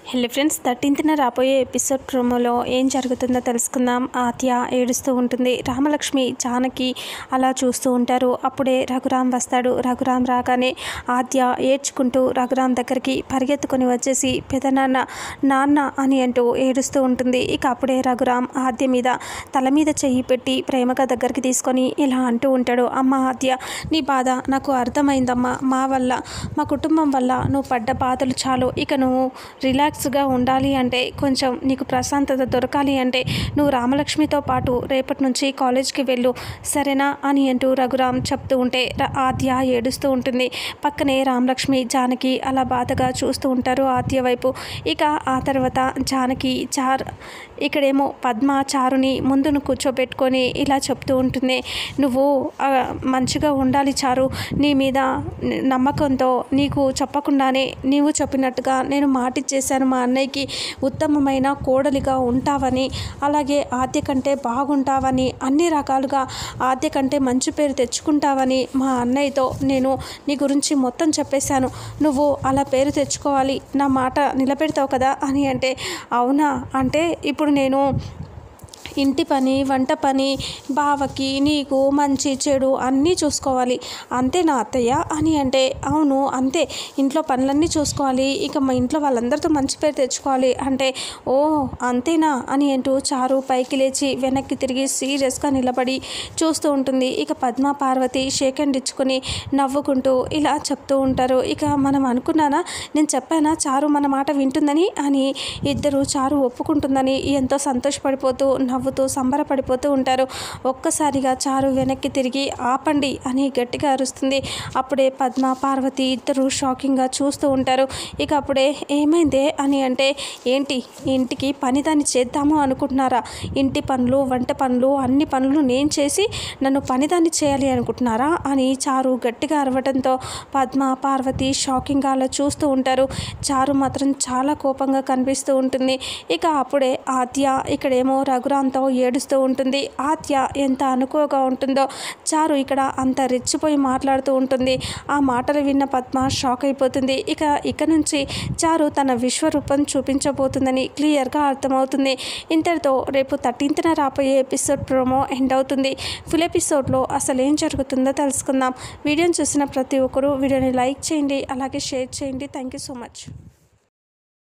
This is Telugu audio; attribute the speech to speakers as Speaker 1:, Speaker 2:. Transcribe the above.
Speaker 1: హలో ఫ్రెండ్స్ థర్టీన్త్న రాబోయే ఎపిసోడ్ ప్రోమోలో ఏం జరుగుతుందో తెలుసుకుందాం ఆత్య ఏడుస్తూ ఉంటుంది రామలక్ష్మి జానకి అలా చూస్తూ ఉంటారు అప్పుడే రఘురామ్ వస్తాడు రఘురామ్ రాగానే ఆద్య ఏడ్చుకుంటూ రఘురామ్ దగ్గరికి పరిగెత్తుకొని వచ్చేసి పెదనాన్న నాన్న అని అంటూ ఏడుస్తూ ఉంటుంది ఇక అప్పుడే రఘురామ్ ఆద్య మీద తల మీద చెయ్యి పెట్టి ప్రేమగా దగ్గరికి తీసుకొని ఇలా అంటూ ఉంటాడు అమ్మ ఆద్య నీ బాధ నాకు అర్థమైందమ్మా మా వల్ల మా కుటుంబం వల్ల నువ్వు పడ్డ బాధలు చాలు ఇక నువ్వు రిలాక్స్గా ఉండాలి అంటే కొంచెం నీకు ప్రశాంతత దొరకాలి అంటే నువ్వు రామలక్ష్మితో పాటు రేపటి నుంచి కాలేజ్కి వెళ్ళు సరేనా అని అంటూ రఘురామ్ చెప్తూ ఉంటే ర- ఆద్య ఏడుస్తూ ఉంటుంది పక్కనే రామలక్ష్మి జానకి అలా బాధగా చూస్తూ ఉంటారు ఆద్య వైపు ఇక ఆ తర్వాత జానకి చార్ ఇక్కడేమో పద్మ చారుని ముందును కూర్చోబెట్టుకొని ఇలా చెప్తూ ఉంటుంది నువ్వు ఆ, మంచిగా ఉండాలి చారు నీ మీద న- నమ్మకంతో నీకు చెప్పకుండానే నీవు చెప్పినట్టుగా నేను మాటిచ్చేశాను మా అన్నయ్యకి ఉత్తమమైన కోడలిగా ఉంటావని అలాగే ఆద్య కంటే బాగుంటావని అన్ని రకాలుగా ఆద్య కంటే మంచి పేరు తెచ్చుకుంటావని మా అన్నయ్యతో నేను నీ గురించి మొత్తం చెప్పేశాను నువ్వు అలా పేరు తెచ్చుకోవాలి నా మాట నిలబెడతావు కదా అని అంటే అవునా అంటే ఇప్పుడు నేను ఇంటి పని వంట పని బావకి నీకు మంచి చెడు అన్నీ చూసుకోవాలి అంతే నా అత్తయ్య అని అంటే అవును అంతే ఇంట్లో పనులన్నీ చూసుకోవాలి ఇక మా ఇంట్లో వాళ్ళందరితో మంచి పేరు తెచ్చుకోవాలి అంటే ఓ అంతేనా అని అంటూ చారు పైకి లేచి వెనక్కి తిరిగి సీరియస్గా నిలబడి చూస్తూ ఉంటుంది ఇక పద్మ పార్వతి షేక్ హ్యాండ్ ఇచ్చుకొని నవ్వుకుంటూ ఇలా చెప్తూ ఉంటారు ఇక మనం అనుకున్నానా నేను చెప్పానా చారు మన మాట వింటుందని అని ఇద్దరు చారు ఒప్పుకుంటుందని ఎంతో సంతోషపడిపోతూ నవ్వుతూ సంబరపడిపోతూ ఉంటారు ఒక్కసారిగా చారు వెనక్కి తిరిగి ఆపండి అని గట్టిగా అరుస్తుంది అప్పుడే పద్మ పార్వతి ఇద్దరు షాకింగ్గా చూస్తూ ఉంటారు ఇక అప్పుడే ఏమైందే అని అంటే ఏంటి ఇంటికి పని దాన్ని చేద్దాము అనుకుంటున్నారా ఇంటి పనులు వంట పనులు అన్ని పనులు నేను చేసి నన్ను పనిదాన్ని చేయాలి అనుకుంటున్నారా అని చారు గట్టిగా అరవడంతో పద్మ పార్వతి షాకింగ్గా అలా చూస్తూ ఉంటారు చారు మాత్రం చాలా కోపంగా కనిపిస్తూ ఉంటుంది ఇక అప్పుడే ఆద్య ఇక్కడేమో రఘురాంతో ఏడుస్తూ ఉంటుంది ఆద్య ఎంత అనుకోగా ఉంటుందో చారు ఇక్కడ అంత రెచ్చిపోయి మాట్లాడుతూ ఉంటుంది ఆ మాటలు విన్న పద్మ షాక్ అయిపోతుంది ఇక ఇక నుంచి చారు తన విశ్వరూపం చూపించబోతుందని క్లియర్గా అర్థమవుతుంది ఇంతటితో రేపు థర్టీన్త్న రాబోయే ఎపిసోడ్ ప్రోమో ఎండ్ అవుతుంది ఫుల్ ఎపిసోడ్లో అసలు ఏం జరుగుతుందో తెలుసుకుందాం వీడియోని చూసిన ప్రతి ఒక్కరూ వీడియోని లైక్ చేయండి అలాగే షేర్ చేయండి థ్యాంక్ యూ సో మచ్